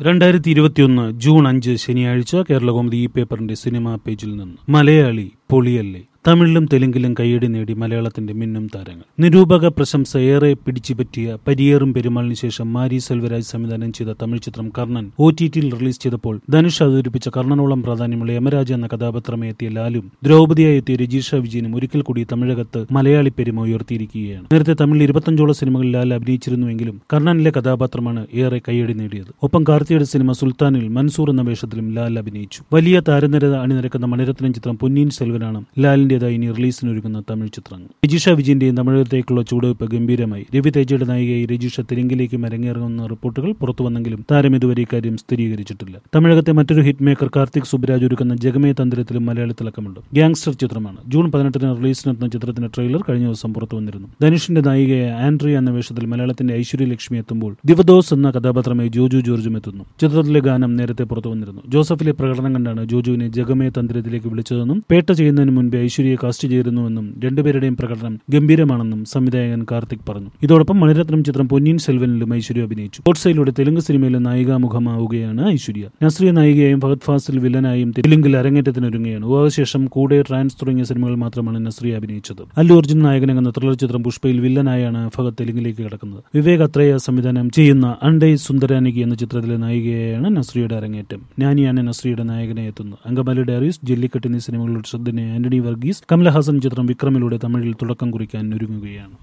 രണ്ടായിരത്തി ഇരുപത്തിയൊന്ന് ജൂൺ അഞ്ച് ശനിയാഴ്ച കേരളകൗമുദി ഈ പേപ്പറിന്റെ സിനിമാ പേജിൽ നിന്ന് മലയാളി പൊളിയല്ലേ തമിഴിലും തെലുങ്കിലും കയ്യടി നേടി മലയാളത്തിന്റെ മിന്നും താരങ്ങൾ നിരൂപക പ്രശംസ ഏറെ പിടിച്ചുപറ്റിയ പരിയേറും പെരുമാളിന് ശേഷം മാരി സെൽവരാജ് സംവിധാനം ചെയ്ത തമിഴ് ചിത്രം കർണൻ ഒ ടി ടിയിൽ റിലീസ് ചെയ്തപ്പോൾ ധനുഷ് അവതരിപ്പിച്ച കർണനോളം പ്രാധാന്യമുള്ള യമരാജ എന്ന കഥാപാത്രമായി എത്തിയ ലാലും ദ്രൗപതിയായി എത്തിയ രജീഷ വിജയനും ഒരിക്കൽ കൂടി തമിഴകത്ത് മലയാളി പെരുമ ഉയർത്തിയിരിക്കുകയാണ് നേരത്തെ തമിഴിൽ ഇരുപത്തഞ്ചോളം സിനിമകളിൽ ലാൽ അഭിനയിച്ചിരുന്നുവെങ്കിലും കർണനിലെ കഥാപാത്രമാണ് ഏറെ കയ്യടി നേടിയത് ഒപ്പം കാർത്തിയുടെ സിനിമ സുൽത്താനിൽ മൻസൂർ എന്ന വേഷത്തിലും ലാൽ അഭിനയിച്ചു വലിയ താരനിര അണിനിരക്കുന്ന മണിരത്നം ചിത്രം പൊന്നിയിൻ സെൽവനാണ് ലാലിന്റേതായി ഇനി റിലീസിനൊരുങ്ങുന്ന തമിഴ് ചിത്രങ്ങൾ രജിഷ വിജയന്റെയും തമിഴകത്തേക്കുള്ള ചുവടുവയ്പ് ഗംഭീരമായി രവി തേജയുടെ നായികയായി രജിഷ തെലുങ്കിലേക്ക് മരങ്ങേറുന്ന റിപ്പോർട്ടുകൾ പുറത്തുവന്നെങ്കിലും താരം ഇതുവരെ ഇക്കാര്യം സ്ഥിരീകരിച്ചിട്ടില്ല തമിഴകത്തെ മറ്റൊരു ഹിറ്റ് മേക്കർ കാർത്തിക് സുബ്രാജ് ഒരുക്കുന്ന ജഗമേ തന്ത്രത്തിലും മലയാളി തിളക്കമുണ്ട് ഗ്യാങ്സ്റ്റർ ചിത്രമാണ് ജൂൺ പതിനെട്ടിന് റിലീസിനെത്തുന്ന ചിത്രത്തിന്റെ ട്രെയിലർ കഴിഞ്ഞ ദിവസം പുറത്തു വന്നിരുന്നു ധനുഷിന്റെ നായികയായ ആൻഡ്രിയ എന്ന വേഷത്തിൽ മലയാളത്തിന്റെ ഐശ്വര്യ ലക്ഷ്മി എത്തുമ്പോൾ ദിവദോസ് എന്ന കഥാപാത്രമായി ജോജു ജോർജും എത്തുന്നു ചിത്രത്തിലെ ഗാനം നേരത്തെ പുറത്തു വന്നിരുന്നു ജോസഫിലെ പ്രകടനം കണ്ടാണ് ജോജുവിനെ ജഗമേ തന്ത്രത്തിലേക്ക് വിളിച്ചതെന്നും പേട്ട ചെയ്യുന്നതിന് മുൻപ് ഐശ്വര്യയെ കാസ്റ്റ് ചെയ്തിരുന്നുവെന്നും രണ്ടുപേരുടെയും പ്രകടനം ഗംഭീരമാണെന്നും സംവിധായകൻ കാർത്തിക് പറഞ്ഞു ഇതോടൊപ്പം മണിരത്നം ചിത്രം പൊന്നിയിൻ സെൽവനിലും ഐശ്വര്യ അഭിനയിച്ചു ഗോഡ്സയിലൂടെ തെലുങ്ക് സിനിമയിലെ നായികാമുഖമാവുകയാണ് ഐശ്വര്യ നസ്രിയ നായികയായും ഫഹദ് ഫാസിൽ വില്ലനായും തെലുങ്കിൽ അരങ്ങേറ്റത്തിനൊരുങ്ങുകയാണ് വിവാഹശേഷം കൂടെ ട്രാൻസ് തുടങ്ങിയ സിനിമകൾ മാത്രമാണ് നസ്രിയ അഭിനയിച്ചത് അല്ലു അർജുൻ നായകനെന്ന ത്രില്ലർ ചിത്രം പുഷ്പയിൽ വില്ലനായാണ് ഫഹദ് തെലുങ്കിലേക്ക് കടക്കുന്നത് വിവേക് അത്രയ സംവിധാനം ചെയ്യുന്ന അണ്ടൈ സുന്ദരാനികി എന്ന ചിത്രത്തിലെ നായികയായാണ് നസ്രിയയുടെ അരങ്ങേറ്റം നാനിയാണ് നസ്രിയയുടെ നായകനെ എത്തുന്നത് അങ്കമാലി ഡയറീസ് ജെല്ലിക്കെട്ട് എന്നീ സിനിമകളുടെ ശ്രദ്ധനെ ആന്റണി വർഗീസ് കമലഹാസൻ ചിത്രം വിക്രമിലൂടെ തമിഴിൽ തുടക്കം കുറിക്കാൻ ഒരുങ്ങുകയാണ്